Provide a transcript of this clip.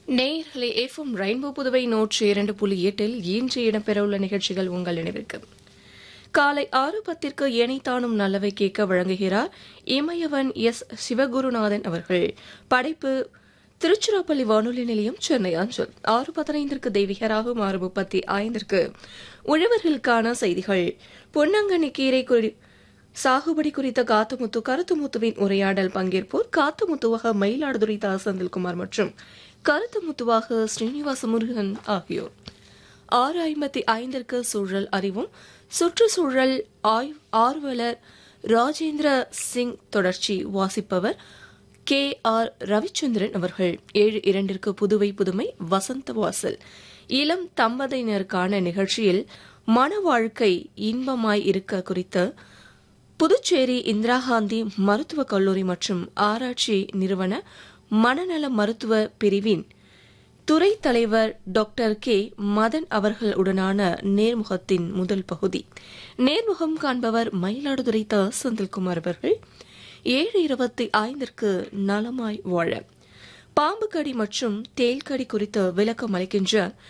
நேயர்களே FM rainbow Puduvai நூற்றி இரண்டு புள்ளி எட்டில் இன்று இடம்பெறவுள்ள நிகழ்ச்சிகள் உங்கள் நினைவிற்கு காலை ஆறு பத்திற்கு ஏனைத்தானும் நல்லவை கேட்க வழங்குகிறார் இமயவன் எஸ் சிவகுருநாதன் அவர்கள் படைப்பு திருச்சிராப்பள்ளி வானொலி நிலையம் சென்னை அஞ்சல் ஆறு பதினைந்திற்கு தெய்வீகராகும் ஆறு முப்பத்தி ஐந்திற்கு உழவர்களுக்கான செய்திகள் பொன்னங்கனி கீரை குறி சாகுபடி குறித்த காத்துமுத்து கருத்துமுத்துவின் உரையாடல் பங்கேற்போர் காத்துமுத்துவாக மயிலாடுதுறை தா செந்தில்குமார் மற்றும் கருத்துமுத்துவாக ஸ்ரீனிவாச முருகன் ஆகியோர் ஆறு ஐம்பத்தி ஐந்திற்கு சூழல் அறிவும் சுற்றுச்சூழல் ஆய்வ் ஆர்வலர் ராஜேந்திர சிங் தொடர்ச்சி வாசிப்பவர் கே ஆர் ரவிச்சந்திரன் அவர்கள் ஏழு இரண்டிற்கு புதுவை புதுமை வசந்த வாசல் இளம் தம்பதியினருக்கான நிகழ்ச்சியில் மன வாழ்க்கை இன்பமாய் இருக்க குறித்த புதுச்சேரி இந்திரா காந்தி மருத்துவக் கல்லூரி மற்றும் ஆராய்ச்சி நிறுவன மனநல மருத்துவ பிரிவின் துறை தலைவர் டாக்டர் கே மதன் அவர்களுடனான நேர்முகத்தின் முதல் பகுதி நேர்முகம் காண்பவர் மயிலாடுதுறை த செந்தில்குமார் அவர்கள் ஏழு இருபத்தி ஐந்திற்கு நலமாய் வாழ பாம்பு கடி மற்றும் தேல் கடி குறித்து விளக்கம் அளிக்கின்ற